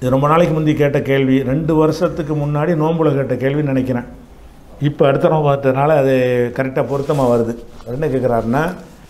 இது ரொம்ப நாளைக்கு முந்தி கேட்ட கேள்வி ரெண்டு வருஷத்துக்கு முன்னாடி நோம்புல கேட்ட கேள்வின்னு நினைக்கிறேன் இப்போ அடுத்த நோம்பு பார்த்ததுனால அது கரெக்டாக பொருத்தமாக வருது அவர் என்ன கேட்குறாருன்னா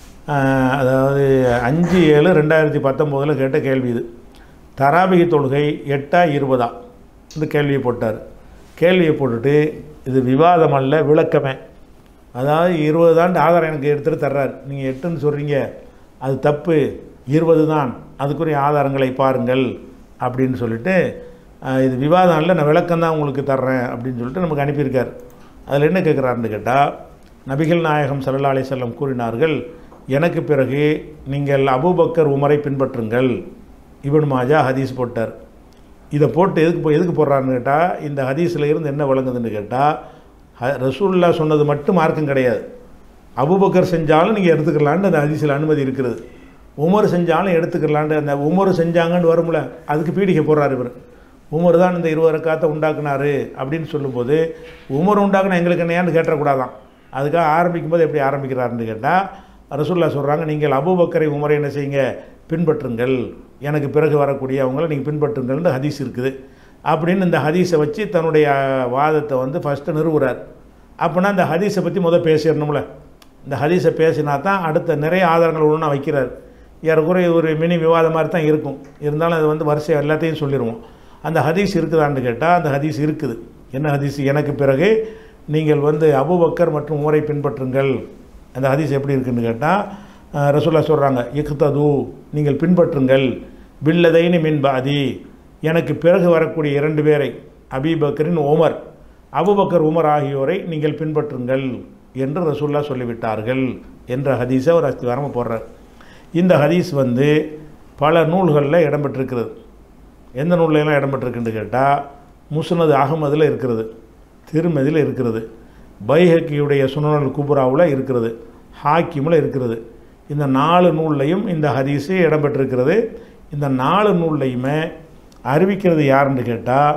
ஆஹ், அதாவது அஞ்சு ஏழு ரெண்டாயிரத்தி பத்தொம்போதில் கேட்ட கேள்வி இது தராபிகி தொழுகை எட்டா இருபதா இந்த கேள்வியை போட்டார் கேள்வியை போட்டுட்டு இது விவாதம் அல்ல விளக்கமே அதாவது இருபது தான் ஆதாரம் எனக்கு எடுத்துகிட்டு தர்றாரு நீங்கள் எட்டுன்னு சொல்கிறீங்க அது தப்பு இருபது தான் அதுக்குரிய ஆதாரங்களை பாருங்கள் அப்படின்னு சொல்லிட்டு ஆஹ், இது விவாதம் இல்லை நான் விளக்கம் தான் உங்களுக்கு தர்றேன் அப்படின்னு சொல்லிட்டு நமக்கு அனுப்பியிருக்கார் அதில் என்ன கேட்குறாருன்னு கேட்டால் நபிகள் நாயகம் ஸல்லல்லாஹு அலைஹி வஸல்லம் கூறினார்கள் எனக்கு பிறகு நீங்கள் அபூபக்கர் உமரை பின்பற்றுங்கள் இப்னு மாஜா ஹதீஸ் போட்டார் இதை போட்டு எதுக்கு போ எதுக்கு போடுறாருன்னு கேட்டால் இந்த ஹதீஸில் இருந்து என்ன விளங்குதுன்னு கேட்டால் ஹ ரசூல்லா சொன்னது மட்டும் மார்க்கம் கிடையாது அபூபக்கர் செஞ்சாலும் நீங்கள் எடுத்துக்கலான்னு அந்த ஹதீஸில் அனுமதி இருக்கிறது உமர் செஞ்சாலும் எடுத்துக்கலான்ட்டு அந்த உமர் செஞ்சாங்கன்னு வரும்ல அதுக்கு பீடிகை போடுறாரு இவர் உமர் தான் இந்த இருபது ரக்காத்தை உண்டாக்குனாரு அப்படின்னு சொல்லும்போது உமர் உண்டாக்குனா எங்களுக்கு என்னையான்னு கேட்டக்கூடாதான் அதுக்காக ஆரம்பிக்கும் போது எப்படி ஆரம்பிக்கிறாருன்னு கேட்டால் ரசூல்லா சொல்கிறாங்க நீங்கள் அபூபக்கரை உமரை என்ன செய்யுங்க பின்பற்றுங்கள் எனக்கு பிறகு வரக்கூடிய அவங்கள நீங்கள் பின்பற்றுங்கள்னு ஹதீஸ் இருக்குது அப்படின்னு இந்த ஹதீஸை வச்சு தன்னுடைய வாதத்தை வந்து ஃபஸ்ட்டு நிறுவுறார் அப்படின்னா இந்த ஹதீஸை பற்றி முதல் பேசிடணும்ல இந்த ஹதீஸை பேசினா தான் அடுத்த நிறைய ஆதாரங்கள் ஒன்றா வைக்கிறார் ஏறக்குறைய ஒரு மினி விவாதம் மாதிரி தான் இருக்கும் இருந்தாலும் அது வந்து வரிசை எல்லாத்தையும் சொல்லிடுவோம் அந்த ஹதீஸ் இருக்குதான்னு கேட்டால் அந்த ஹதீஸ் இருக்குது என்ன ஹதீஸ் எனக்கு பிறகு நீங்கள் வந்து அபூபக்கர் மற்றும் உமரை பின்பற்றுங்கள் அந்த ஹதீஸ் எப்படி இருக்குன்னு கேட்டால் ரசூல்லா சொல்கிறாங்க இக்தது நீங்கள் பின்பற்றுங்கள் பில்லதைனி மின் பாதி எனக்கு பிறகு வரக்கூடிய இரண்டு பேரை அபீபக்கரின் உமர் அபுபக்கர் உமர் ஆகியோரை நீங்கள் பின்பற்றுங்கள் என்று ரசூல்லா சொல்லிவிட்டார்கள் என்ற ஹதீஸை ஒரு அஸ்திவாரமாக போடுறார் இந்த ஹதீஸ் வந்து பல நூல்களில் இடம்பெற்றிருக்கிறது எந்த நூல்ல எல்லாம் இடம்பெற்றிருக்குன்னு கேட்டால் முஸ்னது அகமதில் இருக்கிறது திருமதியில் இருக்கிறது பைஹக்கியுடைய சுனனல் குபுராவில் இருக்கிறது ஹாக்கிமில் இருக்கிறது இந்த நாலு நூல்லையும் இந்த ஹதீஸு இடம்பெற்றிருக்கிறது இந்த நாலு நூல்லையுமே அறிவிக்கிறது யாருன்னு கேட்டால்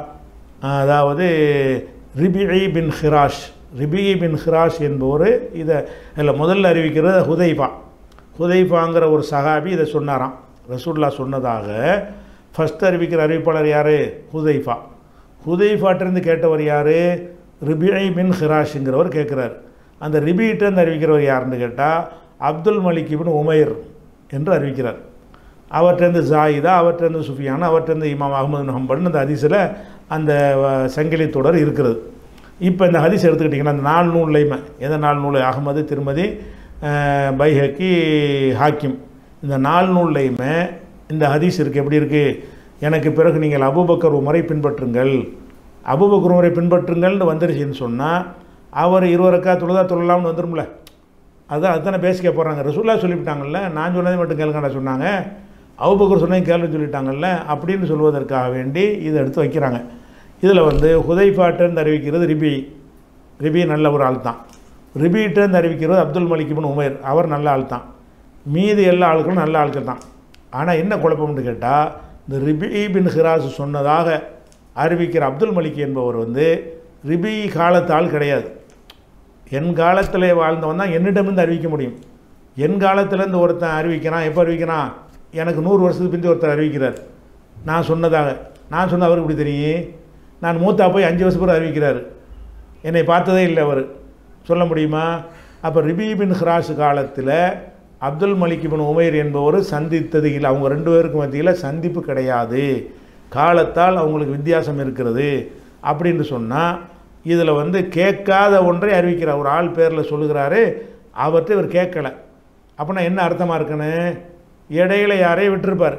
அதாவது ரிபிஐ பின் ஹிராஷ் ரிபிஐ பின் ஹிராஷ் என்பவர் இதை இல்லை முதல்ல அறிவிக்கிறது ஹுதைஃபா ஹுதைஃபாங்கிற ஒரு சஹாபி இதை சொன்னாராம் ரசூல்லா சொன்னதாக ஃபஸ்ட் அறிவிக்கிற அறிவிப்பாளர் யார் ஹுதைஃபா ஹுதைஃபாட்டிருந்து கேட்டவர் யார் ரிபிஐ பின் ஹிராஷுங்கிறவர் கேட்குறார் அந்த ரிபிகிட்டேருந்து அறிவிக்கிறவர் யாருன்னு கேட்டால் அப்துல் மலிக் இபின் உமைர் என்று அறிவிக்கிறார் அவற்றிருந்து ஜாயிதா அவற்றிருந்து சுஃபியான் அவற்றிருந்து இமாம் அகமது ஹம்பன் அந்த ஹதீஸில் அந்த அஹ், சங்கிலி தொடர் இருக்கிறது இப்போ இந்த ஹதீஸ் எடுத்துக்கிட்டிங்கன்னா அந்த நாலு நூல்லையுமே எந்த நாலு நூல் அகமது திருமதி அஹ், பைஹக்கி ஹாக்கிம் இந்த நாலு நூல்லையுமே இந்த ஹதீஸ் இருக்குது எப்படி இருக்குது எனக்கு பிறகு நீங்கள் அபூபக்கர் உமரை பின்பற்றுங்கள் அபூபக்கர் உமரை பின்பற்றுங்கள்னு வந்துருச்சுன்னு சொன்னால் அவர் இருவருக்கா தொழுதா தொழலாம்னு வந்துரும்ல அதான் அதுதானே பேசிக்க போகிறாங்க ரசூல்லா சொல்லிவிட்டாங்கல்ல நான் சொன்னதை மட்டும் கேளுங்கடா சொன்னாங்க அவுபக்கர் சொன்னதையும் கேள்வி சொல்லிட்டாங்கல்ல அப்படின்னு சொல்வதற்காக வேண்டி இதை எடுத்து வைக்கிறாங்க இதில் வந்து ஹுதைஃபாட்டேருந்து அறிவிக்கிறது ரிபி ரிபி நல்ல ஒரு ஆள் தான் ரிபிகிட்டேருந்து அறிவிக்கிறது அப்துல் மலிக் இப்னு உமேர் அவர் நல்ல ஆள் தான் மீதி எல்லா ஆட்களும் நல்ல ஆட்கள் தான் ஆனால் என்ன குழப்பம்னு கேட்டால் இந்த ரிபி பின் ஹிராஸ் சொன்னதாக அறிவிக்கிற அப்துல் மலிக் என்பவர் வந்து ரிபி காலத்து ஆள் கிடையாது என் காலத்தில் வாழ்ந்தவன் தான் என்னிடமிருந்து அறிவிக்க முடியும் என் காலத்துலேருந்து ஒருத்தன் அறிவிக்கிறான் எப்போ அறிவிக்கிறான் எனக்கு நூறு வருஷத்துக்கு பிந்தி ஒருத்தர் அறிவிக்கிறார் நான் சொன்னதாக நான் சொன்ன அவருக்கு இப்படி தெரியும் நான் மூத்தா போய் அஞ்சு வருஷம் பிறகு அறிவிக்கிறார் என்னை பார்த்ததே இல்லை அவர் சொல்ல முடியுமா அப்போ ரிபி பின் ஹிராஸ் காலத்தில் அப்துல் மலிக் பின் உமைர் என்பவர் சந்தித்தது இல்லை அவங்க ரெண்டு பேருக்கு மத்தியில் சந்திப்பு கிடையாது காலத்தால் அவங்களுக்கு வித்தியாசம் இருக்கிறது அப்படின்னு சொன்னால் இதில் வந்து கேட்காத ஒன்றை அறிவிக்கிறார் ஒரு ஆள் பேரில் சொல்லுகிறாரு அவர்கிட்ட இவர் கேட்கல அப்படின்னா என்ன அர்த்தமாக இருக்குன்னு இடையில யாரையும் விட்டிருப்பார்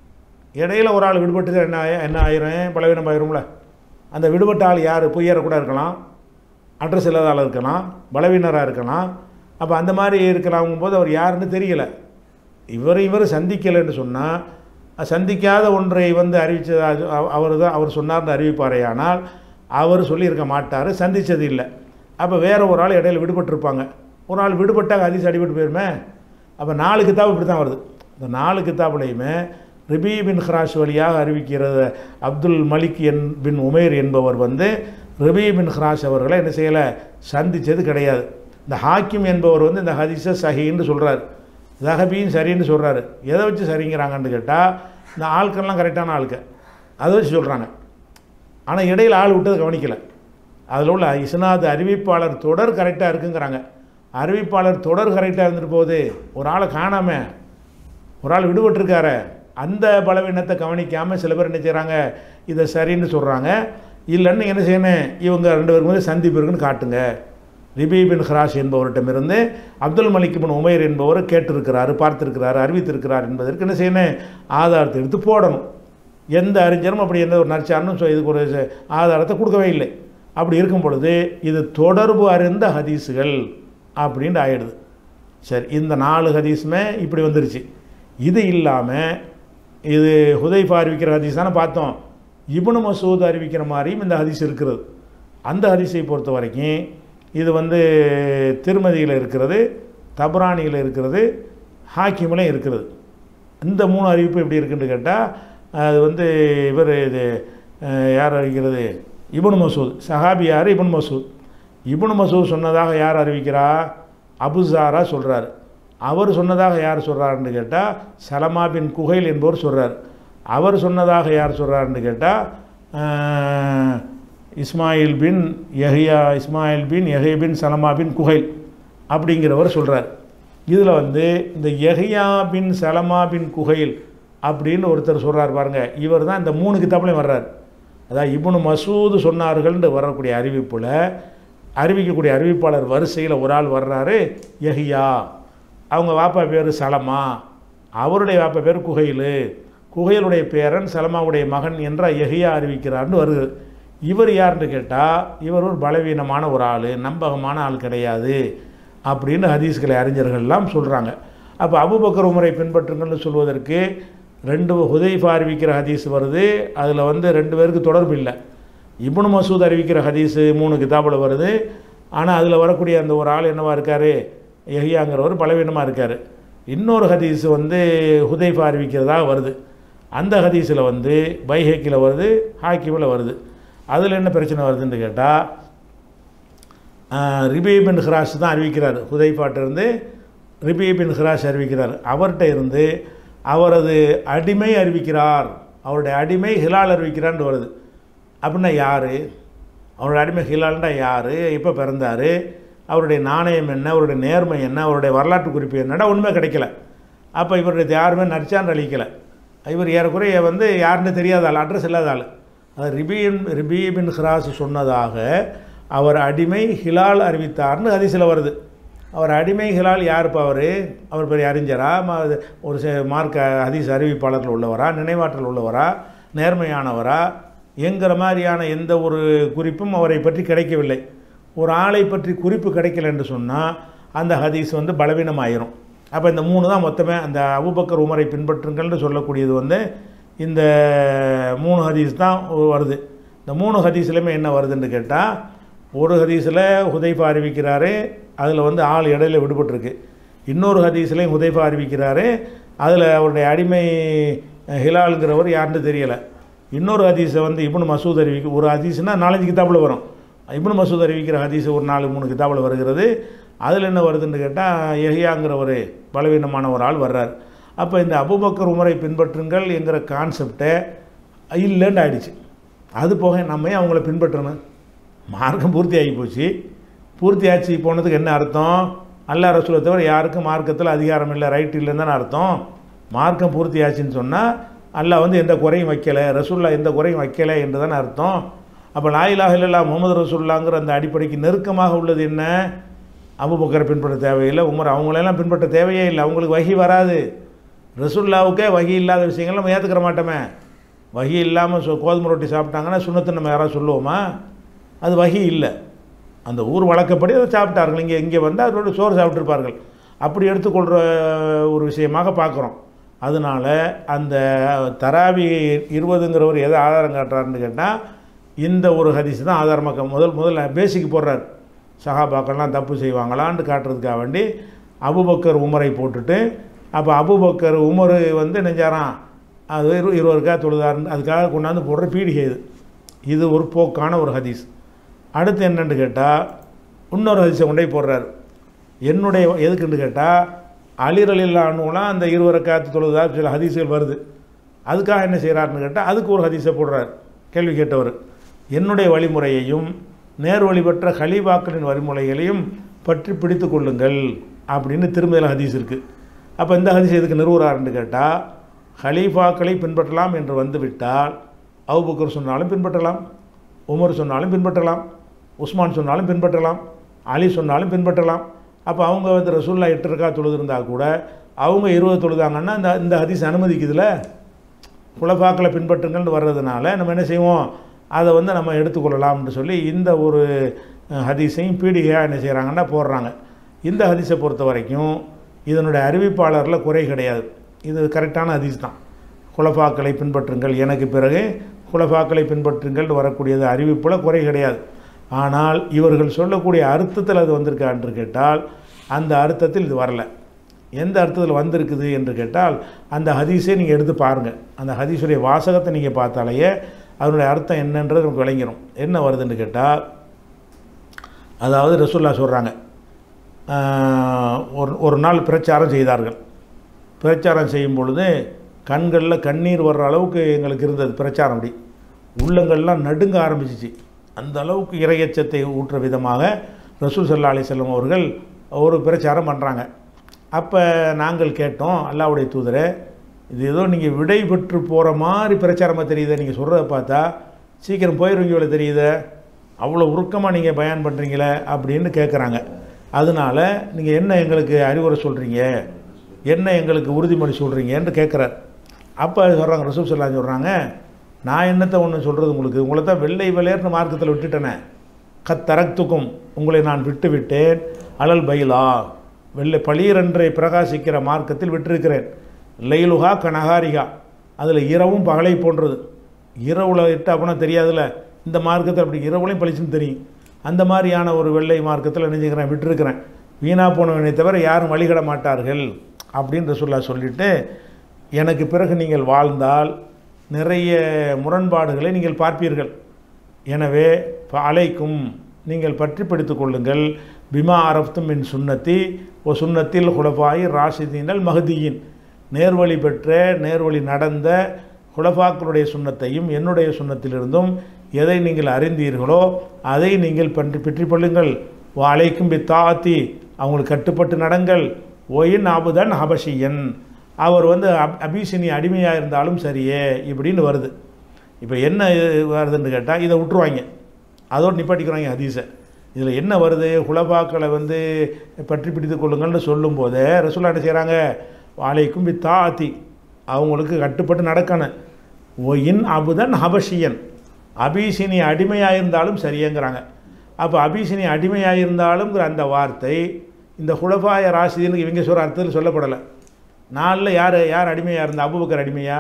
இடையில ஒரு ஆள் விடுபட்டு என்ன ஆயி- என்ன ஆயிரும் பலவீனம் ஆயிரும்ல அந்த விடுபட்ட ஆள் யார் பொய்யற கூட இருக்கலாம் அட்ரஸ் இல்லாத ஆள் இருக்கலாம் பலவீனராக இருக்கலாம் அப்போ அந்த மாதிரி இருக்கிறாங்கும் போது அவர் யாருன்னு தெரியல இவர் இவர் சந்திக்கலைன்னு சொன்னால் சந்திக்காத ஒன்றை வந்து அறிவிச்சதா அவர் தான் அவர் சொன்னார்னு அறிவிப்பாரேயானால் அவர் சொல்லியிருக்க மாட்டார் சந்தித்தது இல்லை அப்போ வேற ஒரு ஆள் இடையில விடுபட்டிருப்பாங்க ஒரு ஆள் விடுபட்டால் அதிசயம் அடிபட்டு போயிருமே அப்போ நாலு கித்தாப் இப்படி தான் வருது இந்த நாலு கித்தாப்லையுமே ரிபி பின் ஹராஷ் வழியாக அறிவிக்கிறது அப்துல் மலிக் என் பின் உமேர் என்பவர் வந்து ரிபி பின் ஹராஷ் அவர்களை என்ன செய்யலை சந்தித்தது கிடையாது இந்த ஹாக்கிம் என்பவர் வந்து இந்த ஹதீஸை சஹின்னு சொல்கிறார் ஜஹபியும் சரின்னு சொல்கிறாரு எதை வச்சு சரிங்கிறாங்கன்னு கேட்டால் இந்த ஆட்கள்லாம் கரெக்டான ஆட்கள் அதை வச்சு சொல்கிறாங்க ஆனால் இடையில் ஆள் விட்டதை கவனிக்கலை அதில் உள்ள இஸ்னாத் அறிவிப்பாளர் தொடர் கரெக்டாக இருக்குங்கிறாங்க அறிவிப்பாளர் தொடர் கரெக்டாக இருந்துட்டு போகுது ஒரு ஆளை காணாமல் ஒரு ஆள் விடுபட்டிருக்காரு அந்த பலவீனத்தை கவனிக்காமல் சில பேர் என்ன செய்கிறாங்க இதை சரின்னு சொல்கிறாங்க இல்லைன்னு நீங்கள் என்ன செய்யணும் இவங்க ரெண்டு பேருக்கு வந்து சந்திப்பு இருக்குன்னு காட்டுங்க ரிபி பின் ஹராஷ் என்பவரிடமிருந்து அப்துல் மலிக் பின் உமைர் என்பவர் கேட்டிருக்கிறாரு பார்த்திருக்கிறாரு அறிவித்திருக்கிறார் என்பதற்கு என்ன செய்யணும் ஆதாரத்தை எடுத்து போடணும் எந்த அறிஞரும் அப்படி எந்த ஒரு நற்சாரனும் சொ- இதுக்கு ஒரு ச- ஆதாரத்தை கொடுக்கவே இல்லை அப்படி இருக்கும் பொழுது இது தொடர்பு அறிந்த ஹதீஸுகள் அப்படின்ட்டு ஆயிடுது சரி இந்த நாலு ஹதீஸுமே இப்படி வந்துருச்சு இது இல்லாமல் இது ஹுதைஃபா அறிவிக்கிற ஹதீஸ் தானே பார்த்தோம் இப்னு மசூத் அறிவிக்கிற மாதிரியும் இந்த ஹதீஸ் இருக்கிறது அந்த ஹதீஸை பொறுத்த வரைக்கும் இது வந்து திருமதியில் இருக்கிறது தப்ரானியில் இருக்கிறது ஹாக்கிமில் இருக்கிறது இந்த மூணு அறிவிப்பு எப்படி இருக்குன்னு கேட்டால் அது வந்து இவர் இது அஹ், யார் அறிவிக்கிறது இப்னு மசூத் சஹாபி யார் இப்னு மசூத் இப்னு மசூத் சொன்னதாக யார் அறிவிக்கிறா அபுசாரா சொல்கிறார் அவர் சொன்னதாக யார் சொல்கிறாருன்னு கேட்டால் சலமா பின் குகைல் என்பவர் சொல்கிறார் அவர் சொன்னதாக யார் சொல்கிறாருன்னு கேட்டால் இஸ்மாயில் பின் யஹியா இஸ்மாயில் பின் யஹிய பின் சலமா பின் குகைல் அப்படிங்கிறவர் சொல்கிறார் இதில் வந்து இந்த யஹியா பின் சலமா பின் குகைல் அப்படின்னு ஒருத்தர் சொல்கிறார் பாருங்க இவர் தான் இந்த மூணு கிதாப்லையும் வர்றார் அதாவது இப்னு மசூது சொன்னார்கள்னு வரக்கூடிய அறிவிப்பில் அறிவிக்கக்கூடிய அறிவிப்பாளர் வரிசையில் ஒரு ஆள் வர்றாரு யஹியா அவங்க வாப்பா பேர் சலமா அவருடைய வாப்பா பேர் குகையில் குகையிலுடைய பேரன் சலமாவுடைய மகன் என்ற யஹியா அறிவிக்கிறார்னு வருது இவர் யாருன்னு கேட்டால் இவர் ஒரு பலவீனமான ஒரு ஆள் நம்பகமான ஆள் கிடையாது அப்படின்னு ஹதீஸ்களை அறிஞர்கள்லாம் சொல்கிறாங்க அப்போ அபுபக்கர் உமரை பின்பற்றுங்கள்னு சொல்வதற்கு ரெண்டு ஹுதைஃபா அறிவிக்கிற ஹதீஸ் வருது அதில் வந்து ரெண்டு பேருக்கு தொடர்பு இல்லை இப்னு மசூத் அறிவிக்கிற ஹதீஸு மூணு கிதாபில் வருது ஆனால் அதில் வரக்கூடிய அந்த ஒரு ஆள் என்னவா இருக்கார் எஹியாங்கிறவர் பலவீனமாக இருக்கார் இன்னொரு ஹதீஸ் வந்து ஹுதைஃபா அறிவிக்கிறதா வருது அந்த ஹதீஸில் வந்து பைஹேக்கில் வருது ஹாக்கிமில் வருது அதில் என்ன பிரச்சனை வருதுன்னு கேட்டால் ரிபி பின் ஹிராஸ் தான் அறிவிக்கிறார் ஹுதைஃபாட்டிருந்து ரிபி பின் ஹிராஸ் அறிவிக்கிறார் அவர்கிட்ட இருந்து அவரது அடிமை அறிவிக்கிறார் அவருடைய அடிமை ஹிலால் அறிவிக்கிறான்னு வருது அப்படின்னா யார் அவருடைய அடிமை ஹிலால்னா யார் எப்போ பிறந்தார் அவருடைய நாணயம் என்ன அவருடைய நேர்மை என்ன அவருடைய வரலாற்று குறிப்பு என்னடா ஒன்றுமே கிடைக்கல அப்போ இவருடைய யாருமே நடிச்சான்னு அழிக்கலை இவர் ஏறக்குறைய வந்து யாருன்னு தெரியாத ஆள் அட்ரஸ் இல்லாத ஆள் அது ரிபின் ரிபி பின் ஹிராஸ் சொன்னதாக அவர் அடிமை ஹிலால் அறிவித்தார்னு ஹதீஸில் வருது அவர் அடிமை ஹிலால் யாருப்பா அவர் அவர் பெரிய அறிஞரா ம- அது ஒரு சே- மார்க்க ஹதீஸ் அறிவிப்பாளர்கள் உள்ளவரா நினைவாற்றல் உள்ளவரா நேர்மையானவரா என்கிற மாதிரியான எந்த ஒரு குறிப்பும் அவரை பற்றி கிடைக்கவில்லை ஒரு ஆளை பற்றி குறிப்பு கிடைக்கல என்று சொன்னால் அந்த ஹதீஸ் வந்து பலவீனமாயிரும் அப்போ இந்த மூணு தான் மொத்தமே அந்த அபுபக்கர் உமரை பின்பற்றுங்கள்னு சொல்லக்கூடியது வந்து இந்த மூணு ஹதீஸ் தான் வருது இந்த மூணு ஹதீஸ்லையுமே என்ன வருதுன்னு கேட்டால் ஒரு ஹதீஸில் ஹுதைஃபா அறிவிக்கிறாரு அதில் வந்து ஆள் இடையில விடுபட்டிருக்கு இன்னொரு ஹதீஸ்லையும் ஹுதைஃபா அறிவிக்கிறாரு அதில் அவருடைய அடிமை அஹ், ஹிலால்ங்கிறவர் யாருன்னு தெரியலை இன்னொரு ஹதீஸை வந்து இப்னு மசூத் அறிவிக்க ஒரு ஹதீஸ்னால் நாலஞ்சு கிதாபில் வரும் இப்னு மசூத் அறிவிக்கிற ஹதீஸ் ஒரு நாலு மூணு கிதாபில் வருகிறது அதில் என்ன வருதுன்னு கேட்டால் எஹியாங்கிற ஒரு பலவீனமான ஒரு ஆள் வர்றார் அப்போ இந்த அபுபக்கர் உமரை பின்பற்றுங்கள் என்கிற கான்செப்டை இல்லைன்னு ஆயிடுச்சு அது போக நம்ம ஏன் அவங்கள பின்பற்றணும் மார்க்கம் பூர்த்தி ஆகி போச்சு பூர்த்தி ஆச்சு போனதுக்கு என்ன அர்த்தம் அல்லாஹ் ரசூலை தவிர யாருக்கும் மார்க்கத்தில் அதிகாரம் இல்லை ரைட் இல்லைன்னு தானே அர்த்தம் மார்க்கம் பூர்த்தி ஆச்சுன்னு சொன்னால் அல்லாஹ் வந்து எந்த குறையும் வைக்கலை ரசூல்லா எந்த குறையும் வைக்கலை என்று தானே அர்த்தம் அப்போ லாயிலாக இல்லல்லா முகமது ரசூல்லாங்கிற அந்த அடிப்படைக்கு நெருக்கமாக உள்ளது என்ன அபுபக்கரை பின்பற்ற தேவையில்லை உமர் அவங்களெல்லாம் பின்பற்ற தேவையே இல்லை அவங்களுக்கு வகி வராது ரசூல்லாவுக்கே வகி இல்லாத விஷயங்கள் நம்ம ஏற்றுக்கிற மாட்டோமே வகி இல்லாமல் சொ கோதுமை ரொட்டி சாப்பிட்டாங்கன்னா சுண்ணத்தை நம்ம யாராவது சொல்லுவோமா அது வகி இல்லை அந்த ஊர் வழக்கப்படி அதை சாப்பிட்டார்கள் இங்கே இங்கே வந்து அதோட சோறு சாப்பிட்ருப்பார்கள் அப்படி எடுத்துக்கொள்கிற ஒரு விஷயமாக பார்க்குறோம் அதனால் அந்த தராவி இருபதுங்கிறவர் எதை ஆதாரம் காட்டுறாருன்னு கேட்டால் இந்த ஒரு ஹதீஸ் தான் ஆதாரமாக முதல் முதல்ல பேசிக் போடுறார் சஹாபாக்கள்லாம் தப்பு செய்வாங்களான்னு காட்டுறதுக்காக வேண்டி அபுபக்கர் உமரை போட்டுட்டு அப்போ அபுபக்கர் உமர் வந்து நெஞ்சாராம் அது இரு இருவருக்கா தொழுதாருன்னு அதுக்காக கொண்டாந்து போடுற பீடிகை இது இது ஒரு போக்கான ஒரு ஹதீஸ் அடுத்து என்னன்னு கேட்டால் இன்னொரு ஹதீஸை கொண்டே போடுறாரு என்னுடைய எதுக்குன்னு கேட்டால் அலிரலில்லானுலாம் அந்த இருவரை காத்து தொழுதா சில ஹதீஸுகள் வருது அதுக்காக என்ன செய்கிறாருன்னு கேட்டால் அதுக்கு ஒரு ஹதீஸை போடுறார் கேள்வி கேட்டவர் என்னுடைய வழிமுறையையும் நேர் வழிபற்ற ஹலீபாக்களின் வழிமுறைகளையும் பற்றி பிடித்து கொள்ளுங்கள் அப்படின்னு திருமதியில் ஹதீஸ் இருக்குது அப்போ இந்த ஹதீஸ் எதுக்கு நிறுவுறாருன்னு கேட்டால் ஹலீஃபாக்களை பின்பற்றலாம் என்று வந்துவிட்டால் அவுபக்கர் சொன்னாலும் பின்பற்றலாம் உமர் சொன்னாலும் பின்பற்றலாம் உஸ்மான் சொன்னாலும் பின்பற்றலாம் அலி சொன்னாலும் பின்பற்றலாம் அப்போ அவங்க வந்து ரசூல்லா எட்டு ரக்கா தொழுதுருந்தா கூட அவங்க இருபது தொழுதாங்கன்னா இந்த இந்த ஹதீஸ் அனுமதிக்குதுல குலபாக்களை பின்பற்றுங்கள்னு வர்றதுனால நம்ம என்ன செய்வோம் அதை வந்து நம்ம எடுத்துக்கொள்ளலாம்னு சொல்லி இந்த ஒரு அஹ், ஹதீஸையும் பீடிகையாக என்ன செய்கிறாங்கன்னா போடுறாங்க இந்த ஹதீஸை பொறுத்த வரைக்கும் இதனுடைய அறிவிப்பாளரில் குறை கிடையாது இது கரெக்டான ஹதீஸ் தான் குலபாக்களை பின்பற்றுங்கள் எனக்கு பிறகு குலபாக்களை பின்பற்றுங்கள் வரக்கூடியது அறிவிப்பில் குறை கிடையாது ஆனால் இவர்கள் சொல்லக்கூடிய அர்த்தத்தில் அது வந்திருக்கான்னு கேட்டால் அந்த அர்த்தத்தில் இது வரல எந்த அர்த்தத்தில் வந்திருக்குது என்று கேட்டால் அந்த ஹதீஸை நீங்கள் எடுத்து பாருங்கள் அந்த ஹதீஸுடைய வாசகத்தை நீங்கள் பார்த்தாலேயே அதனுடைய அர்த்தம் என்னன்றது நமக்கு விளங்கிடும் என்ன வருதுன்னு கேட்டால் அதாவது ரசூல்லா சொல்கிறாங்க ஒரு ஒரு நாள் பிரச்சாரம் செய்தார்கள் பிரச்சாரம் செய்யும் பொழுது கண்களில் கண்ணீர் வர்ற அளவுக்கு எங்களுக்கு இருந்தது பிரச்சாரம் அப்படி உள்ளங்கள்லாம் நடுங்க ஆரம்பிச்சிச்சு அந்த அளவுக்கு இரையச்சத்தை ஊட்டுற விதமாக ரசூல் சல்லா அலிசல்லம் அவர்கள் ஒரு பிரச்சாரம் பண்ணுறாங்க அப்போ நாங்கள் கேட்டோம் அல்லாவுடைய தூதரை இது ஏதோ நீங்கள் விடை பெற்று போகிற மாதிரி பிரச்சாரமாக தெரியுதே நீங்கள் சொல்கிறத பார்த்தா சீக்கிரம் போயிருவீங்க இவ்வளோ தெரியுதே அவ்வளோ உருக்கமாக நீங்கள் பயான் பண்ணுறீங்களே அப்படின்னு கேட்குறாங்க அதனால நீங்கள் என்ன எங்களுக்கு அறிவுரை சொல்கிறீங்க என்ன எங்களுக்கு உறுதிமொழி சொல்கிறீங்கன்னு கேட்குறார் அப்போ சொல்கிறாங்க ரசூல் சொல்லா சொல்கிறாங்க நான் என்னத்தை ஒன்று சொல்கிறது உங்களுக்கு உங்களை தான் வெள்ளை வெள்ளையர்னு மார்க்கத்தில் விட்டுட்டேனே கத்தரக்துக்கும் உங்களை நான் விட்டு விட்டேன் அலல் பைலா வெள்ளை பளீரென்றை பிரகாசிக்கிற மார்க்கத்தில் விட்டிருக்கிறேன் லைலுகா கனகாரிகா அதில் இரவும் பகலை போன்றது இரவுல இட்டு அப்படின்னா தெரியாதுல்ல இந்த மார்க்கத்தில் அப்படி இரவுலையும் பளிச்சுன்னு தெரியும் அந்த மாதிரியான ஒரு வெள்ளை மார்க்கத்தில் நினைச்சுக்கிறேன் விட்டுருக்கிறேன் வீணா போனவனை தவிர யாரும் வழிகட மாட்டார்கள் அப்படின்னு சொல்லா சொல்லிட்டு எனக்கு பிறகு நீங்கள் வாழ்ந்தால் நிறைய முரண்பாடுகளை நீங்கள் பார்ப்பீர்கள் எனவே அலைக்கும் நீங்கள் பற்றி பிடித்து கொள்ளுங்கள் பிமா அரப்தும் மின் சுன்னத்தி ஓ சுன்னத்தில் குலபாயி ராஷிதீனல் மஹதியின் நேர்வழி பெற்ற நேர்வழி நடந்த குலபாக்களுடைய சுண்ணத்தையும் என்னுடைய சுண்ணத்திலிருந்தும் எதை நீங்கள் அறிந்தீர்களோ அதை நீங்கள் பற்றி பெற்றி கொள்ளுங்கள் ஓ அலைக்கும் பித்தாத்தி அவங்களுக்கு கட்டுப்பட்டு நடங்கள் ஒயின் அபுதன் ஹபஷியன் அவர் வந்து அப் அபிசினி அடிமையாக இருந்தாலும் சரியே இப்படின்னு வருது இப்போ என்ன இது வருதுன்னு கேட்டால் இதை விட்டுருவாங்க அதோடு நிப்பாட்டிக்கிறாங்க ஹதீஸை இதில் என்ன வருது குலபாக்களை வந்து பற்றி பிடித்து கொள்ளுங்கள்னு சொல்லும்போதே ரசூலா என்ன செய்கிறாங்க வாழைக்கும் பித்தாத்தி அவங்களுக்கு கட்டுப்பட்டு நடக்கணும் ஒயின் அபுதன் ஹபஷியன் அபிசினி அடிமையாக இருந்தாலும் சரியங்கிறாங்க அப்போ அபிசினி அடிமையாக இருந்தாலும்ங்கிற அந்த வார்த்தை இந்த குலபாய ராசிதனுக்கு இவங்க சொல்கிற அர்த்தத்தில் சொல்லப்படலை நாளில் யார் யார் அடிமையாக இருந்தா அபுபக்கர் அடிமையா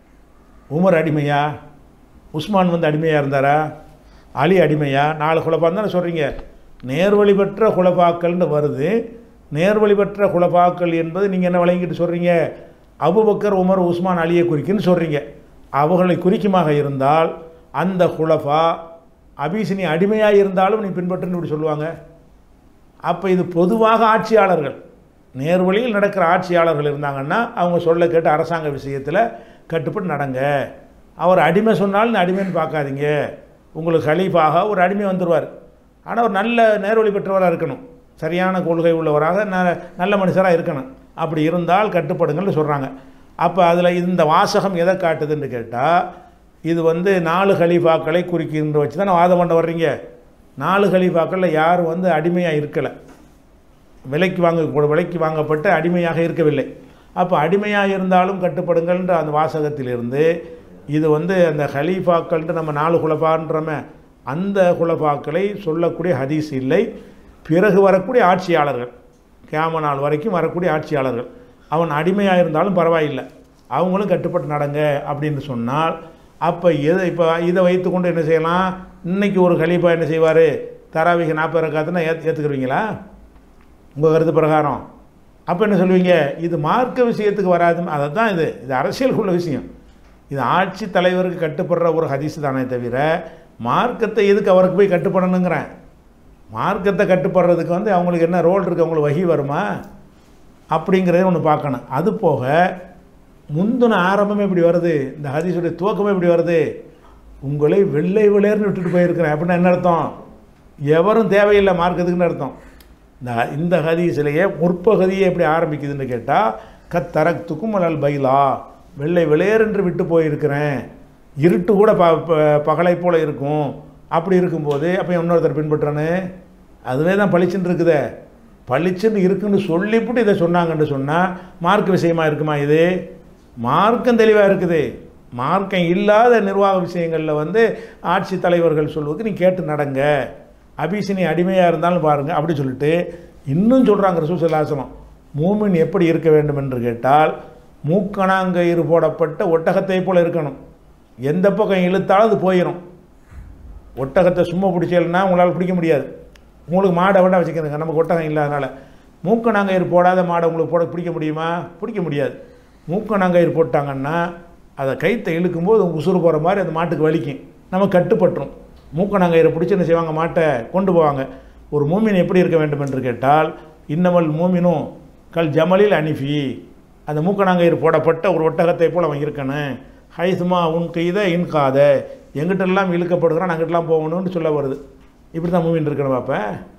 உமர் அடிமையா உஸ்மான் வந்து அடிமையாக இருந்தாரா அலி அடிமையா நாலு குலப்பான்னு தானே சொல்கிறீங்க நேர்வழி பெற்ற குலப்பாக்கள்னு வருது நேர்வழி பெற்ற குலப்பாக்கள் என்பது நீங்கள் என்ன வழங்கிட்டு சொல்கிறீங்க அபுபக்கர் உமர் உஸ்மான் அலியை குறிக்குன்னு சொல்கிறீங்க அவர்களை குறிக்குமாக இருந்தால் அந்த குலஃபா அபிசினி அடிமையாக இருந்தாலும் நீ பின்பற்றுன்னு இப்படி சொல்லுவாங்க அப்போ இது பொதுவாக ஆட்சியாளர்கள் நேர்வழியில் நடக்கிற ஆட்சியாளர்கள் இருந்தாங்கன்னா அவங்க சொல்ல கேட்டு அரசாங்க விஷயத்தில் கட்டுப்பட்டு நடங்க அவர் அடிமை சொன்னாலும் நீ அடிமைன்னு பார்க்காதீங்க உங்களுக்கு கலீஃபாக ஒரு அடிமை வந்துடுவார் ஆனால் ஒரு நல்ல நேர்வழி பெற்றவராக இருக்கணும் சரியான கொள்கை உள்ளவராக ந நல்ல மனுஷராக இருக்கணும் அப்படி இருந்தால் கட்டுப்படுங்கள்னு சொல்கிறாங்க அப்போ அதில் இந்த வாசகம் எதை காட்டுதுன்னு கேட்டால் இது வந்து நாலு கலீஃபாக்களை குறிக்கின்ற வச்சு தானே வாதம் பண்ண வர்றீங்க நாலு கலீஃபாக்களில் யாரும் வந்து அடிமையாக இருக்கலை விலைக்கு வாங்க விலைக்கு வாங்கப்பட்டு அடிமையாக இருக்கவில்லை அப்போ அடிமையாக இருந்தாலும் கட்டுப்படுங்கள்ன்ற அந்த வாசகத்திலிருந்து இது வந்து அந்த ஹலீஃபாக்கள்ன்ட்டு நம்ம நாலு குலபான்றமே அந்த குலபாக்களை சொல்லக்கூடிய ஹதீஸ் இல்லை பிறகு வரக்கூடிய ஆட்சியாளர்கள் கேம நாள் வரைக்கும் வரக்கூடிய ஆட்சியாளர்கள் அவன் அடிமையாக இருந்தாலும் பரவாயில்லை அவங்களும் கட்டுப்பட்டு நடங்க அப்படின்னு சொன்னால் அப்போ எதை இப்போ இதை வைத்துக்கொண்டு என்ன செய்யலாம் இன்னைக்கு ஒரு கலீஃபா என்ன செய்வார் தராவிக நாற்பது ரக்காத்துனா ஏத் ஏற்றுக்குருவீங்களா உங்கள் கருத்து பிரகாரம் அப்போ என்ன சொல்லுவீங்க இது மார்க்க விஷயத்துக்கு வராது அதை தான் இது இது அரசியலுக்குள்ள விஷயம் இது ஆட்சி தலைவருக்கு கட்டுப்படுற ஒரு ஹதீஸ் தானே தவிர மார்க்கத்தை எதுக்கு அவருக்கு போய் கட்டுப்படணுங்கிறேன் மார்க்கத்தை கட்டுப்படுறதுக்கு வந்து அவங்களுக்கு என்ன ரோல் இருக்குது அவங்களுக்கு வகி வருமா அப்படிங்கிறத ஒன்று பார்க்கணும் அது போக முந்தின ஆரம்பமே இப்படி வருது இந்த ஹதீஸுடைய துவக்கமே இப்படி வருது உங்களை வெள்ளை விளையர்னு விட்டுட்டு போயிருக்கிறேன் அப்படின்னா என்ன அர்த்தம் எவரும் தேவையில்லை மார்க்கத்துக்குன்னு அர்த்தம் இந்த இந்த ஹதீஸிலேயே முற்பகுதியே எப்படி ஆரம்பிக்குதுன்னு கேட்டால் கத் தரக்துக்கும் அலல் பைலா வெள்ளை விளையர் என்று விட்டு போயிருக்கிறேன் இருட்டு கூட ப ப- பகலை போல இருக்கும் அப்படி இருக்கும்போது அப்போ இன்னொருத்தர் பின்பற்றானு அதுவே தான் பளிச்சுன்னு இருக்குதே பளிச்சுன்னு இருக்குன்னு சொல்லிவிட்டு இதை சொன்னாங்கன்னு சொன்னால் மார்க் விஷயமா இருக்குமா இது மார்க்கம் தெளிவாக இருக்குது மார்க்கம் இல்லாத நிர்வாக விஷயங்களில் வந்து ஆட்சி தலைவர்கள் சொல்வதுக்கு நீ கேட்டு நடங்க அபிசினி அடிமையாக இருந்தாலும் பாருங்கள் அப்படி சொல்லிட்டு இன்னும் சொல்கிறாங்க ரசூசல்லாசனம் மூமின் எப்படி இருக்க வேண்டும் என்று கேட்டால் மூக்கணாங்கயிறு போடப்பட்ட ஒட்டகத்தை போல இருக்கணும் எந்த பக்கம் இழுத்தாலும் அது போயிடும் ஒட்டகத்தை சும்மா பிடிச்சேன்னா உங்களால் பிடிக்க முடியாது உங்களுக்கு மாடை வேண்டாம் வச்சுக்கிறதுங்க நமக்கு ஒட்டகம் இல்லாதனால மூக்கணாங்கயிறு போடாத மாடை உங்களுக்கு போட பிடிக்க முடியுமா பிடிக்க முடியாது மூக்கணாங்கயிறு போட்டாங்கன்னா அதை கைத்தை இழுக்கும்போது உசுறு போகிற மாதிரி அந்த மாட்டுக்கு வலிக்கும் நம்ம கட்டுப்பட்டுரும் மூக்கணாங்கயிறு பிடிச்சி என்ன செய்வாங்க மாட்டை கொண்டு போவாங்க ஒரு மூமின் எப்படி இருக்க வேண்டும் என்று கேட்டால் இன்னமல் மூமினும் கல் ஜமலில் அனிஃபி அந்த மூக்கணாங்கயிறு போடப்பட்ட ஒரு ஒட்டகத்தை போல் அவன் இருக்கணும் ஹைசுமா உன் கைத இன்காத எங்கிட்டெல்லாம் இழுக்கப்படுகிறான் அங்கிட்டலாம் போகணும்னு சொல்ல வருது இப்படி தான் மூமின் இருக்கணும் பாப்ப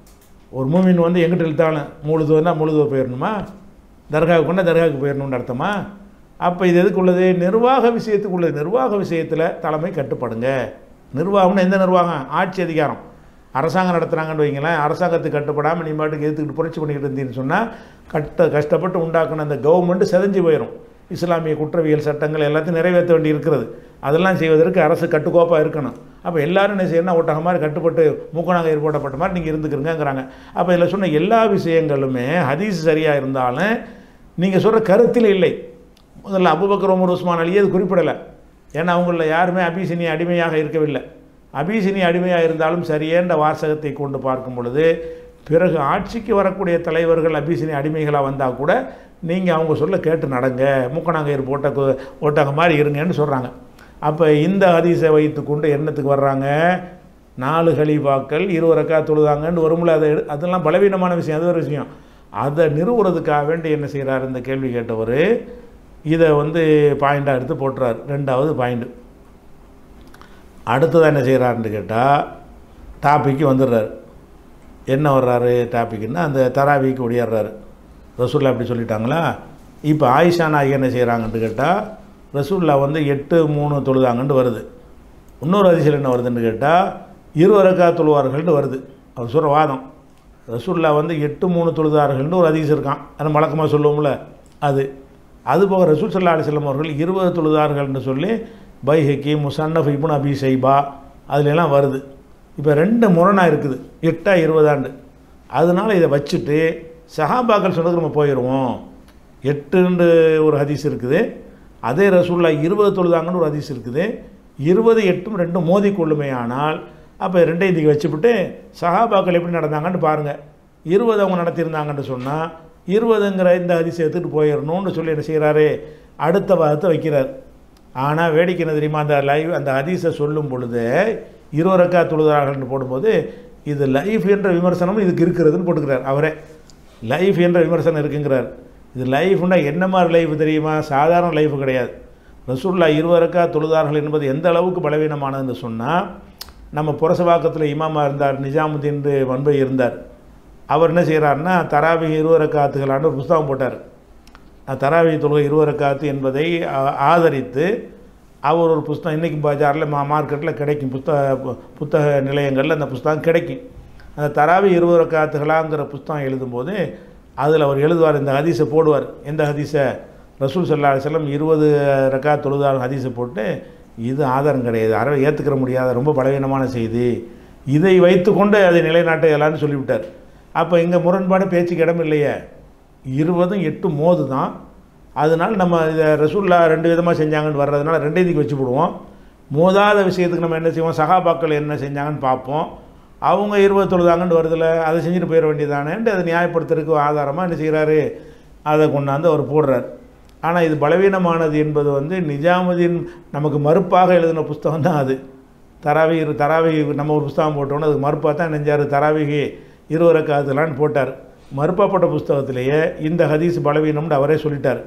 ஒரு மூமின் வந்து எங்கிட்ட இழுத்தாலும் முழுதுவனா முழுதுவ போயிடணுமா தர்காவுக்கு கொண்டா தர்காவுக்கு போயிடணும்னு அர்த்தமா அப்போ இது எதுக்கு உள்ளது நிர்வாக விஷயத்துக்கு உள்ளது நிர்வாக விஷயத்தில் தலைமை கட்டுப்படுங்க நிர்வாகம்னு எந்த நிர்வாகம் ஆட்சி அதிகாரம் அரசாங்கம் நடத்துகிறாங்கன்னு வைங்களேன் அரசாங்கத்துக்கு கட்டுப்படாமல் நீ பாட்டுக்கு எதுக்கிட்டு புரட்சி பண்ணிக்கிட்டு இருந்தீங்கன்னு சொன்னால் கட்ட கஷ்டப்பட்டு உண்டாக்குன அந்த கவர்மெண்ட் செதஞ்சு போயிடும் இஸ்லாமிய குற்றவியல் சட்டங்கள் எல்லாத்தையும் நிறைவேற்ற வேண்டி இருக்கிறது அதெல்லாம் செய்வதற்கு அரசு கட்டுக்கோப்பாக இருக்கணும் அப்போ எல்லாரும் என்ன செய்யணும் ஒட்டக மாதிரி கட்டுப்பட்டு மூக்கணாங்க ஏற்பட்டப்பட்ட மாதிரி நீங்கள் இருந்துக்கிறங்கிறாங்க அப்போ இதில் சொன்ன எல்லா விஷயங்களுமே ஹதீஸ் சரியாக இருந்தாலும் நீங்கள் சொல்கிற கருத்தில் இல்லை முதல்ல அபுபக்கர் உமர் உஸ்மான் அலி அது குறிப்பிடலை ஏன்னா அவங்களில் யாருமே அபிசினி அடிமையாக இருக்கவில்லை அபிசினி அடிமையாக இருந்தாலும் சரியேன்ற வாசகத்தை கொண்டு பார்க்கும் பொழுது பிறகு ஆட்சிக்கு வரக்கூடிய தலைவர்கள் அபிசினி அடிமைகளாக வந்தால் கூட நீங்கள் அவங்க சொல்ல கேட்டு நடங்க மூக்கணாங்கயிறு போட்ட கு- ஓட்டாங்க மாதிரி இருங்கன்னு சொல்கிறாங்க அப்போ இந்த ஹதீஸை வைத்துக்கொண்டு என்னத்துக்கு வர்றாங்க நாலு கலிபாக்கள் இருவரக்கா தொழுதாங்கன்னு வரும்ல அதை எடு- அதெல்லாம் பலவீனமான விஷயம் அது ஒரு விஷயம் அதை நிறுவுறதுக்காக வேண்டி என்ன செய்கிறார் இந்த கேள்வி கேட்டவர் இதை வந்து பாயிண்டாக எடுத்து போட்டுறார் ரெண்டாவது பாயிண்ட் அடுத்ததாக என்ன செய்கிறாருன்னு கேட்டால் டாபிக்கு வந்துடுறாரு என்ன வர்றாரு டாபிக்னா அந்த தராவிக்கு ஒடியாடுறாரு ரசூல்லா அப்படி சொல்லிட்டாங்களா இப்போ ஆயிஷா நாயகி என்ன செய்கிறாங்கன்னு கேட்டால் ரசூல்லா வந்து எட்டு மூணு தொழுதாங்கன்னு வருது இன்னொரு அதிசயம் என்ன வருதுன்னு கேட்டால் இருவரக்கா தொழுவார்கள்னு வருது அவர் சொல்கிற வாதம் ரசூல்லா வந்து எட்டு மூணு தொழுதார்கள்னு ஒரு அதிசயம் இருக்கான் அது வழக்கமாக சொல்லுவோம்ல அது அதுபோக ரசூல் சல்லா அலிஸ்லாம் அவர்கள் இருபது தொழுதார்கள்னு சொல்லி பைஹக்கி முசன்னஃப் இப்னு அபி சைபா அதுலெல்லாம் வருது இப்போ ரெண்டு முரணாக இருக்குது எட்டா இருபதாண்டு அதனால இதை வச்சுட்டு சஹாபாக்கள் சொன்னதுக்கு நம்ம போயிடுவோம் எட்டுன்னு ஒரு ஹதீஸ் இருக்குது அதே ரசூல்லா இருபது தொழுதாங்கன்னு ஒரு ஹதீஸ் இருக்குது இருபது எட்டும் ரெண்டும் மோதி கொள்ளுமே ஆனால் அப்போ ரெண்டையும் இதுக்கு வச்சுவிட்டு சஹாபாக்கள் எப்படி நடந்தாங்கன்னு பாருங்கள் இருபது அவங்க நடத்தியிருந்தாங்கன்னு சொன்னால் இருபதுங்கிற இந்த ஹதீஸை எடுத்துகிட்டு போயிடணும்னு சொல்லி என்ன செய்கிறாரு அடுத்த வாதத்தை வைக்கிறார் ஆனால் வேடிக்கை என்ன தெரியுமா அந்த லைவ் அந்த ஹதீஸை சொல்லும் பொழுது இருவரக்கா தொழுதார்கள்னு போடும்போது இது லைஃப் என்ற விமர்சனமும் இதுக்கு இருக்கிறதுன்னு போட்டுக்கிறார் அவரே லைஃப் என்ற விமர்சனம் இருக்குங்கிறார் இது லைஃப்னா என்ன மாதிரி லைஃப் தெரியுமா சாதாரண லைஃப் கிடையாது ரசூல்லா இருவருக்கா தொழுதார்கள் என்பது எந்த அளவுக்கு பலவீனமானதுன்னு சொன்னால் நம்ம புரசவாக்கத்தில் இமாமா இருந்தார் நிஜாமுதீன் வன்பை இருந்தார் அவர் என்ன செய்கிறாருன்னா தராவி இருவரக்காத்துகளான ஒரு புஸ்தகம் போட்டார் தராவி தொழுகை இருவரக்காத்து என்பதை ஆ- ஆதரித்து அவர் ஒரு புஸ்தகம் இன்றைக்கி பஜாரில் மா மார்க்கெட்டில் கிடைக்கும் புத்தக புத்தக நிலையங்களில் அந்த புஸ்தகம் கிடைக்கும் அந்த தராவி இருவரக்காத்துகளாங்கிற புஸ்தகம் எழுதும்போது அதில் அவர் எழுதுவார் இந்த ஹதீஸை போடுவார் எந்த ஹதீஸை ரசூல் சல்லா அலிஸ்லம் இருபது ரக்கா தொழுதார் ஹதீஸை போட்டு இது ஆதாரம் கிடையாது அறவை ஏற்றுக்கிற முடியாத ரொம்ப பலவீனமான செய்தி இதை வைத்துக்கொண்டு அதை நிலைநாட்ட எல்லாரும் சொல்லிவிட்டார் அப்போ இங்கே முரண்பாடு பேச்சுக்கு இடம் இல்லையே இருபதும் எட்டு மோது தான் அதனால் நம்ம இதை ரசூல்லா ரெண்டு விதமாக செஞ்சாங்கன்னு வர்றதுனால ரெண்டையும் இதுக்கு வச்சு போடுவோம் மோதாத விஷயத்துக்கு நம்ம என்ன செய்வோம் சகாபாக்கள் என்ன செஞ்சாங்கன்னு பார்ப்போம் அவங்க இருபது தொழுதாங்கன்னு வருதில்ல அதை செஞ்சுட்டு போயிட வேண்டியதானேன்ட்டு அதை நியாயப்படுத்துறதுக்கு ஆதாரமாக என்ன செய்கிறாரு அதை கொண்டாந்து அவர் போடுறார் ஆனால் இது பலவீனமானது என்பது வந்து நிஜாமுதீன் நமக்கு மறுப்பாக எழுதின புஸ்தகம் தான் அது தராவி தராவி நம்ம ஒரு புஸ்தகம் போட்டோன்னு அதுக்கு மறுப்பாக தான் நெஞ்சார் தராவிகி இருவரக்காதுலான்னு போட்டார் மறுப்பாப்பட்ட புஸ்தகத்திலேயே இந்த ஹதீஸ் பலவீனம்னு அவரே சொல்லிட்டார்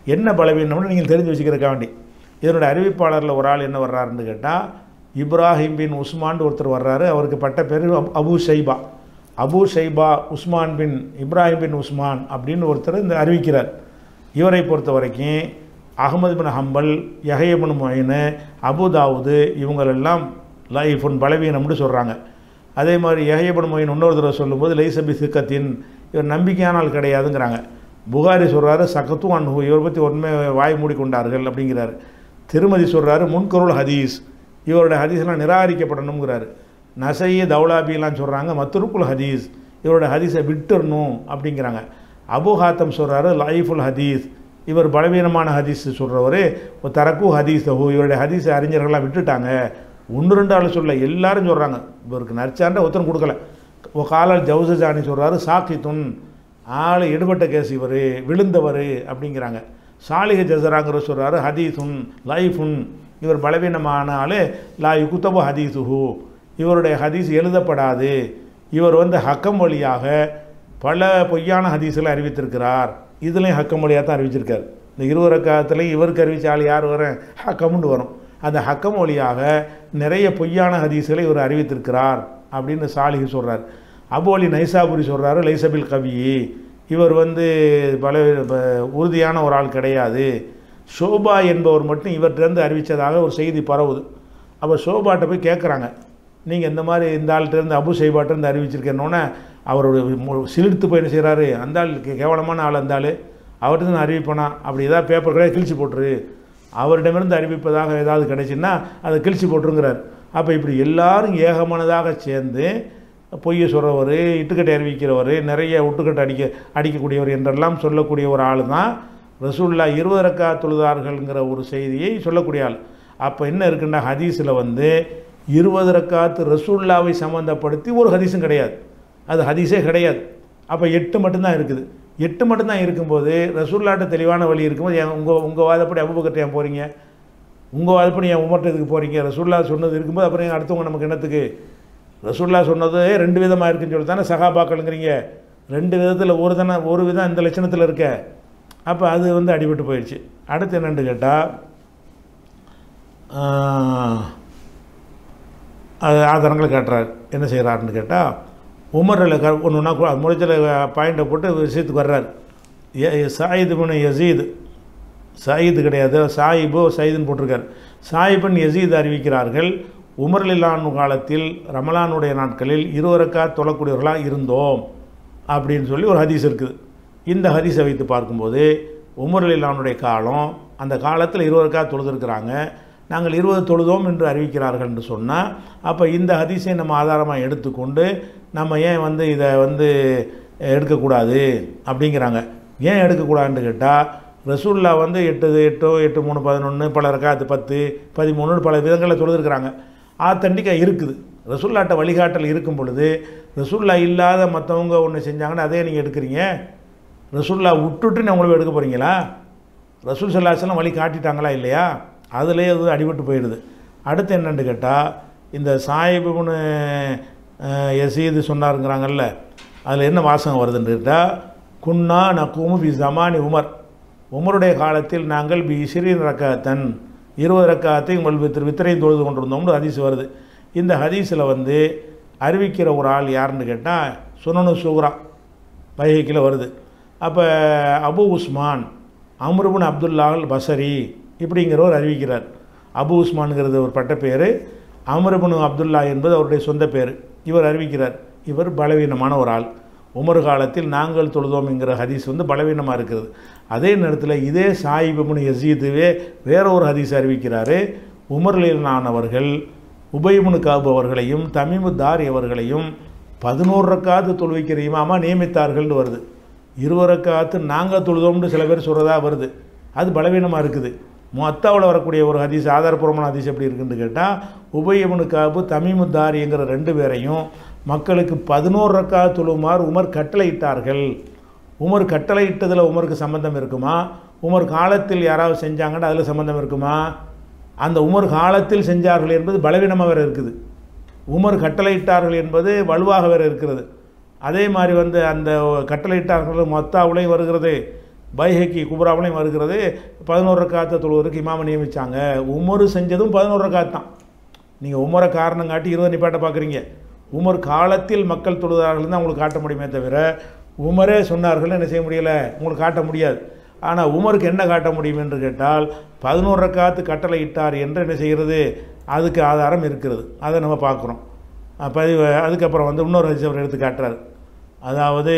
என்ன பலவீனம்னு நீங்கள் தெரிஞ்சு வச்சுக்கிறதுக்காக வேண்டி இதனுடைய அறிவிப்பாளரில் ஒரு ஆள் என்ன வர்றாருன்னு கேட்டால் இப்ராஹிம் பின் உஸ்மான் ஒருத்தர் வர்றாரு அவருக்கு பட்ட பேர் அப்- அபு ஷைபா அபு ஷைபா உஸ்மான் பின் இப்ராஹிம் பின் உஸ்மான் அப்படின்னு ஒருத்தர் இந்த அறிவிக்கிறார் இவரை பொறுத்த வரைக்கும் அகமது பின் ஹம்பல் யஹயபின் மொயினு அபுதாவுது இவங்களெல்லாம் லைஃபுன் பலவீனம்னு சொல்கிறாங்க அதே மாதிரி யஹயபின் மொயின் இன்னொரு தடவை சொல்லும்போது லைசபி சிக்கத்தின் இவர் நம்பிக்கையான ஆள் கிடையாதுங்கிறாங்க புகாரி சொல்கிறாரு சக்கத்து அன்ஹு இவர் பற்றி உண்மை வாய் மூடிக்கொண்டார்கள் அப்படிங்கிறாரு திருமதி சொல்கிறாரு முன்கருள் ஹதீஸ் இவருடைய ஹதீஸ்லாம் நிராகரிக்கப்படணுங்கிறாரு நசைய தௌலாபிலாம் சொல்கிறாங்க மத்துருக்குல் ஹதீஸ் இவரோட ஹதீஸை விட்டுறணும் அப்படிங்கிறாங்க அபு ஹாத்தம் சொல்கிறாரு லைஃபுல் ஹதீஸ் இவர் பலவீனமான ஹதீஸ் சொல்கிறவர் தரக்கு ஹதீஸ் ஹூ இவருடைய ஹதீஸ் அறிஞர்கள்லாம் விட்டுட்டாங்க ஒன்று ரெண்டு ஆள் சொல்ல எல்லாரும் சொல்கிறாங்க இவருக்கு நற்சான்ற ஒருத்தரும் கொடுக்கல ஓ காலால் ஜவுசஜானி சொல்கிறாரு சாக்கித்துன் ஆள் எடுபட்ட கேஸ் இவர் விழுந்தவர் அப்படிங்கிறாங்க சாலிக ஜசராங்கிற சொல்கிறாரு ஹதீஸுன் லைஃபுன் இவர் பலவீனமான ஆள் லா யுகுத்தபு ஹதீசுஹு இவருடைய ஹதீஸ் எழுதப்படாது இவர் வந்து ஹக்கம் வழியாக பல பொய்யான ஹதீஸ்களை அறிவித்திருக்கிறார் இதுலேயும் ஹக்கம் வழியாக தான் அறிவிச்சிருக்கார் இந்த இருவர காலத்துலேயும் இவருக்கு அறிவிச்ச ஆள் யார் வரும் ஹக்கம்னு வரும் அந்த ஹக்கம் வழியாக நிறைய பொய்யான ஹதீஸ்களை இவர் அறிவித்திருக்கிறார் அப்படின்னு சாலிஹி சொல்கிறார் அபோலி நைசாபுரி சொல்கிறாரு லைசபில் கவி இவர் வந்து பல ப- உறுதியான ஒரு ஆள் கிடையாது ஷோபா என்பவர் மட்டும் இவர்கிட்டருந்து அறிவித்ததாக ஒரு செய்தி பரவுது அப்போ ஷோபாட்ட போய் கேட்குறாங்க நீங்கள் இந்த மாதிரி இந்த ஆள்கிட்டருந்து அபு சைபாட்டிருந்து அறிவிச்சிருக்கேன்னொன்னே அவருடைய மு- சிலிர்த்து போய் என்ன செய்கிறாரு அந்த ஆள் கே- கேவலமான ஆள் அந்த ஆள் அவர்கிட்ட நான் அறிவிப்பேனா அப்படி ஏதாவது பேப்பர் கிடையாது கிழிச்சு போட்டுரு அவரிடமிருந்து அறிவிப்பதாக ஏதாவது கிடைச்சுன்னா அதை கிழிச்சு போட்டுருங்கிறார் அப்போ இப்படி எல்லாரும் ஏகமானதாக சேர்ந்து பொய்யை சொல்கிறவர் இட்டுக்கட்டை அறிவிக்கிறவர் நிறைய ஒட்டுக்கட்டை அடிக்க அடிக்கக்கூடியவர் என்றெல்லாம் சொல்லக்கூடிய ஒரு ஆள் தான் ரசூல்லா இருபது ரக்கா தொழுதார்கள்ங்கிற ஒரு செய்தியை சொல்லக்கூடிய ஆள் அப்போ என்ன இருக்குன்னா ஹதீஸில் வந்து இருபது ரக்காத்து ரசூல்லாவை சம்மந்தப்படுத்தி ஒரு ஹதீஸும் கிடையாது அது ஹதீஸே கிடையாது அப்போ எட்டு மட்டும்தான் இருக்குது எட்டு மட்டும்தான் இருக்கும்போது ரசூல்லாட்ட தெளிவான வழி இருக்கும்போது ஏன் உங்கள் உங்கள் வாதப்படி அபுபக்கர்ட்ட ஏன் போகிறீங்க உங்கள் வாதப்படி ஏன் உமர்ட்ட இதுக்கு போகிறீங்க ரசூல்லா சொன்னது இருக்கும்போது அப்புறம் ஏன் அடுத்தவங்க நமக்கு என்னத்துக்கு ரசூல்லா சொன்னது ரெண்டு விதமாக இருக்குன்னு சொல்லி தானே சகாபாக்களுங்கிறீங்க ரெண்டு விதத்தில் ஒரு தானே ஒரு விதம் இந்த லட்சணத்தில் இருக்க அப்போ அது வந்து அடிபட்டு போயிடுச்சு அடுத்து என்னன்னு கேட்டால் அது ஆதாரங்களை காட்டுறாரு என்ன செய்கிறாருன்னு கேட்டால் உமரில் க ஒன்று ஒன்றா முடிச்சல பாயிண்டை போட்டு விஷயத்துக்கு வர்றாரு ஏ சாயிது பின் யசீது சாயிது கிடையாது சாயிபு சயீதுன்னு போட்டிருக்காரு சாயிபன் யசீத் அறிவிக்கிறார்கள் உமர்லிலான் காலத்தில் ரமலானுடைய நாட்களில் இருவரக்கா தொழக்கூடியவர்களாக இருந்தோம் அப்படின்னு சொல்லி ஒரு ஹதீஸ் இருக்குது இந்த ஹதீஸை வைத்து பார்க்கும்போது உமர்லிலானுடைய காலம் அந்த காலத்தில் இருவருக்கா தொழுதுருக்கிறாங்க நாங்கள் இருபது தொழுதோம் என்று அறிவிக்கிறார்கள் என்று சொன்னால் அப்போ இந்த ஹதீஸை நம்ம ஆதாரமாக எடுத்துக்கொண்டு நம்ம ஏன் வந்து இதை வந்து எடுக்கக்கூடாது அப்படிங்கிறாங்க ஏன் எடுக்கக்கூடாதுன்னு கேட்டால் ரசூல்லா வந்து எட்டு எட்டோ எட்டு மூணு பதினொன்று பல ரக்காத்து பத்து பதிமூணுன்னு பல விதங்களில் தொழுதுருக்குறாங்க ஆத்தண்டிக்காக இருக்குது ரசூல்லாட்ட வழிகாட்டல் இருக்கும் பொழுது ரசூல்லா இல்லாத மற்றவங்க ஒன்று செஞ்சாங்கன்னா அதே நீங்கள் எடுக்கிறீங்க ரசூல்லா விட்டுட்டு நான் உங்களுக்கு எடுக்க போகிறீங்களா ரசூல் சல்லாஸ்லாம் வழி காட்டிட்டாங்களா இல்லையா அதுலேயே அது அடிபட்டு போயிடுது அடுத்து என்னன்னு கேட்டால் இந்த சாயிபுன்னு எசீது சொன்னாருங்கிறாங்கல்ல அதில் என்ன வாசகம் வருதுன்னு கேட்டால் குன்னா நக்கூமு பி ஜமானி உமர் உமருடைய காலத்தில் நாங்கள் பி இஸ்ரீன் ரக்காத்தன் இருபது ரக்காத்தை உங்கள் வித்திர வித்திரையும் தொழுது கொண்டிருந்தோம்னு ஹதீஸ் வருது இந்த ஹதீஸில் வந்து அறிவிக்கிற ஒரு ஆள் யாருன்னு கேட்டால் சுனனு சூக்ரா பைஹிக்கில் வருது அப்போ அபு உஸ்மான் அம்ருபின் அப்துல்லாஹல் பசரி இப்படிங்கிறவர் அறிவிக்கிறார் அபு உஸ்மான்ங்கிறது ஒரு பட்ட பேர் அம்ருபின் அப்துல்லா என்பது அவருடைய சொந்த பேர் இவர் அறிவிக்கிறார் இவர் பலவீனமான ஒரு ஆள் உமர் காலத்தில் நாங்கள் தொழுதோம் என்கிற ஹதீஸ் வந்து பலவீனமாக இருக்கிறது அதே நேரத்தில் இதே சாயிபுன் யசீதுவே வேற ஒரு ஹதீஸ் அறிவிக்கிறாரு உமர்லானவர்கள் உபயமுனு காபு அவர்களையும் தமிமு தாரி அவர்களையும் பதினோரு ரக்காத்து தொழுவிக்கிற இமாமா நியமித்தார்கள்னு வருது இருபது ரக்காத்து நாங்கள் தொழுதோம்னு சில பேர் சொல்கிறதா வருது அது பலவீனமாக இருக்குது மொத்தாவில் வரக்கூடிய ஒரு ஹதீஸ் ஆதாரபூர்வமான ஹதீஸ் எப்படி இருக்குன்னு கேட்டால் உபயமுனு காபு தமிமு தாரிங்கிற ரெண்டு பேரையும் மக்களுக்கு பதினோரு ரக்கா தொழுமாறு உமர் கட்டளையிட்டார்கள் உமர் கட்டளையிட்டதில் உமருக்கு சம்பந்தம் இருக்குமா உமர் காலத்தில் யாராவது செஞ்சாங்கன்னா அதில் சம்பந்தம் இருக்குமா அந்த உமர் காலத்தில் செஞ்சார்கள் என்பது பலவீனமாக வேறு இருக்குது உமர் கட்டளையிட்டார்கள் என்பது வலுவாக வேறு இருக்கிறது அதே மாதிரி வந்து அந்த கட்டளையிட்டார்கள் மொத்தாவுலையும் வருகிறது பைஹக்கி குபராவிலையும் வருகிறது பதினோரு ரக்காத்தை தொழுவதற்கு இமாம நியமித்தாங்க உமர் செஞ்சதும் பதினோரு ரக்காத் தான் நீங்கள் உமரை காரணம் காட்டி இருபது நிப்பாட்ட பார்க்குறீங்க உமர் காலத்தில் மக்கள் தொழுதார்கள் தான் உங்களுக்கு காட்ட முடியுமே தவிர உமரே சொன்னார்கள் என்ன செய்ய முடியலை உங்களுக்கு காட்ட முடியாது ஆனால் உமருக்கு என்ன காட்ட முடியும் என்று கேட்டால் பதினோரு ரக்காத்து கட்டளை இட்டார் என்று என்ன செய்கிறது அதுக்கு ஆதாரம் இருக்கிறது அதை நம்ம பார்க்குறோம் பதிவு அதுக்கப்புறம் வந்து இன்னொரு ஹதீஸ் அவர் எடுத்து காட்டுறாரு அதாவது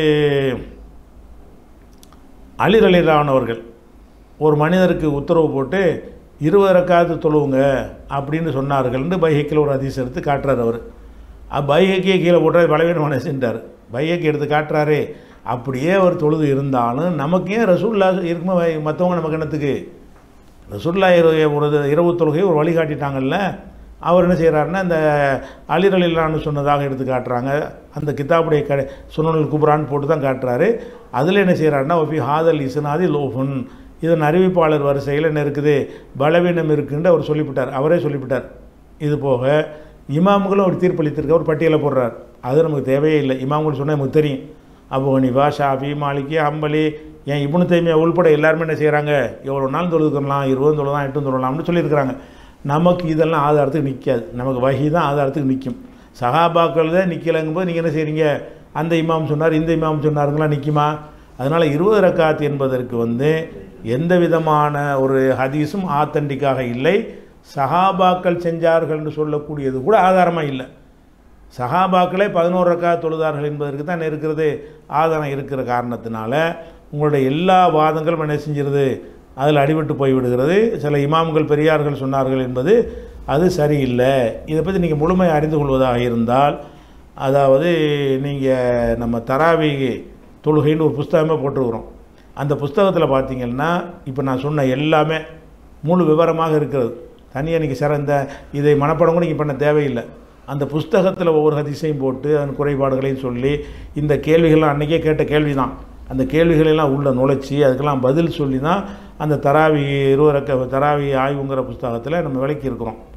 அலிர் அலிரானவர்கள் ஒரு மனிதருக்கு உத்தரவு போட்டு இருபது ரக்காத்து தொழுவுங்க அப்படின்னு சொன்னார்கள்னு பைஹக்கில் ஒரு ஹதீஸ் எடுத்து காட்டுறாரு அவர் பைஹக்கியை கீழே போட்டார் பலவீனமான சென்றார் பைஹக்கி எடுத்து காட்டுறாரு அப்படியே அவர் தொழுது இருந்தாலும் நமக்கு ஏன் ரசூல்லா இருக்குமோ மற்றவங்க நமக்கு என்னத்துக்கு ரசூல்லா இரு- ஒரு இரவு தொழுகையை ஒரு வழிகாட்டிட்டாங்கல்ல அவர் என்ன செய்கிறாருன்னா இந்த அலிரலிலான்னு சொன்னதாக எடுத்து காட்டுறாங்க அந்த கிதாபுடைய க சுனல் குப்ரான் போட்டு தான் காட்டுறாரு அதில் என்ன செய்கிறாருன்னா ஒபி ஹாதல் இசுனாதி லோஃபுன் இதன் அறிவிப்பாளர் வரிசையில் என்ன இருக்குது பலவீனம் இருக்குன்னு அவர் சொல்லிவிட்டார் அவரே சொல்லிவிட்டார் இது போக இமாம்களும் ஒரு தீர்ப்பளித்திருக்க ஒரு பட்டியலை போடுறார் அது நமக்கு தேவையே இல்லை இமாம்கள் சொன்னால் நமக்கு தெரியும் அபு ஹனிஃபா ஷாஃபி மாலிகி ஹம்பலி ஏன் இப்னு தைமியா உள்பட எல்லாருமே என்ன செய்கிறாங்க எவ்வளோ நாள் தொழுதுக்கலாம் இருபது தொழுதான் எட்டும் தொழலாம்னு சொல்லியிருக்கிறாங்க நமக்கு இதெல்லாம் ஆதாரத்துக்கு நிற்காது நமக்கு வகி தான் ஆதாரத்துக்கு நிற்கும் சகாபாக்கள் தான் நிற்கலைங்கும் போது நீங்கள் என்ன செய்கிறீங்க அந்த இமாம் சொன்னார் இந்த இமாம் சொன்னாருங்களா நிற்குமா அதனால் இருபது ரக்காத் என்பதற்கு வந்து எந்த விதமான ஒரு ஹதீஸும் ஆத்தண்டிக்காக இல்லை சஹாபாக்கள் செஞ்சார்கள் என்று சொல்லக்கூடியது கூட ஆதாரமாக இல்லை சஹாபாக்களே பதினோரு ரக்கா தொழுதார்கள் என்பதற்கு தான் இருக்கிறது ஆதாரம் இருக்கிற காரணத்தினால உங்களுடைய எல்லா வாதங்களும் என்ன செஞ்சிருது அதில் அடிபட்டு போய்விடுகிறது சில இமாம்கள் பெரியார்கள் சொன்னார்கள் என்பது அது சரியில்லை இதை பற்றி நீங்கள் முழுமை அறிந்து கொள்வதாக இருந்தால் அதாவது நீங்கள் நம்ம தராவி தொழுகைன்னு ஒரு புஸ்தகமே போட்டிருக்கிறோம் அந்த புஸ்தகத்தில் பார்த்தீங்கன்னா இப்போ நான் சொன்ன எல்லாமே முழு விவரமாக இருக்கிறது தனியாக நீங்கள் சிறந்த இதை மனப்படம் கூட நீங்கள் பண்ண தேவையில்லை அந்த புஸ்தகத்தில் ஒவ்வொரு ஹதிசையும் போட்டு அதன் குறைபாடுகளையும் சொல்லி இந்த கேள்விகள்லாம் அன்றைக்கே கேட்ட கேள்வி தான் அந்த கேள்விகளெல்லாம் உள்ள நுழைச்சி அதுக்கெல்லாம் பதில் சொல்லி தான் அந்த தராவி இருவரக்க தராவி ஆய்வுங்கிற புஸ்தகத்தில் நம்ம விளக்கி இருக்கிறோம்